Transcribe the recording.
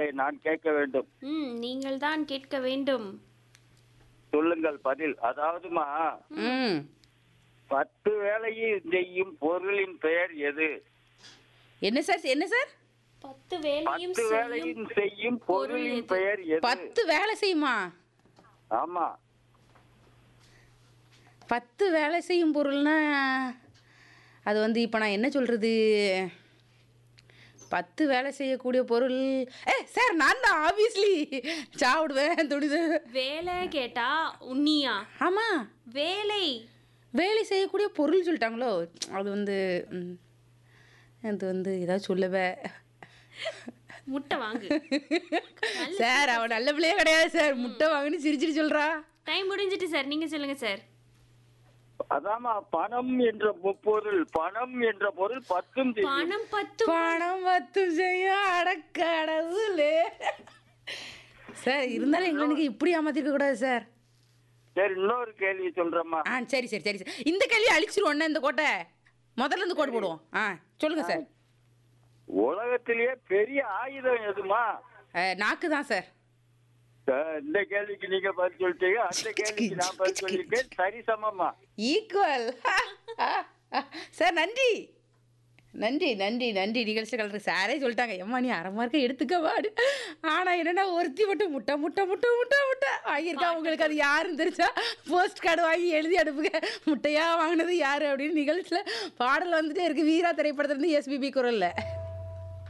பாடலை நான் கேட்க வேண்டும் ம் நீங்கள் தான் கேட்க வேண்டும் சொல்லுங்கள் பதில் அதாவதுமா ம் பத்து வேலையில் செய்யும் பொருளின் பெயர் எது என்ன சார் என்ன சார் பத்து வேலையும் பத்து செய்யும் வேலையும் செய்யும் பொருளின் எது? பெயர் எது பத்து வேலை செய்யுமா ஆமா பத்து வேலை செய்யும் பொருள்னா அது வந்து இப்போ நான் என்ன சொல்கிறது பத்து வேலை செய்யக்கூடிய பொருள் ஏ சார் நான் தான் ஆப்வியஸ்லி சாப்பிடுவேன் துணிது வேலை கேட்டா உன்னியா ஆமாம் வேலை வேலை செய்யக்கூடிய பொருள் சொல்லிட்டாங்களோ அது வந்து ம், அது வந்து ஏதாவது சொல்லவே முட்டை வாங்கு சார் அவன் நல்ல பிள்ளையே கிடையாது சார் முட்டை வாங்கினு சிரிச்சிட்டு சொல்கிறா டைம் முடிஞ்சிட்டு சார் நீங்க சொல்லுங்க சார் அதாமா பணம் என்ற பொருள் பணம் என்ற பொருள் பத்தும் செய்யும் பணம் பத்து பணம் பத்து செய்யும் அடக்கடவுளே சார் இருந்தாலும் எங்களுக்கு இப்படி ஏமாத்திருக்க கூடாது சார் சரி இன்னொரு கேள்வி சொல்றேம்மா ஆ சரி சரி சரி சார் இந்த கேள்வி அழிச்சிருவோண்ணே இந்த கோட்டை முதல்ல இருந்து கோட்டு போடுவோம் ஆ சொல்லுங்க சார் உலகத்திலேயே பெரிய ஆயுதம் எதுமா நாக்கு தான் சார் அஹ் இந்த கேள்விக்கு நீங்க பதில் சொல்லிட்டீங்க அந்த கேள்விக்கு நான் பதில் சொல்லியிருக்கேன் சரி சமமா ஈக்குவல் சார் நன்றி நன்றி நன்றி நன்றி நிகழ்ச்சி கலருக்கு சாரே சொல்லிட்டாங்க எம்மா நீ அரை மார்க்கை எடுத்துக்க வாடு ஆனால் என்னன்னா ஒருத்தி மட்டும் முட்டை முட்டை முட்டை முட்டை முட்டை வாங்கியிருக்கா உங்களுக்கு அது யாருன்னு தெரிஞ்சா போஸ்ட் கார்டு வாங்கி எழுதி அனுப்புங்க முட்டையாக வாங்கினது யார் அப்படின்னு நிகழ்ச்சியில் பாடல் வந்துட்டே இருக்கு வீரா திரைப்படத்துலேருந்து எஸ்பிபி குரலில்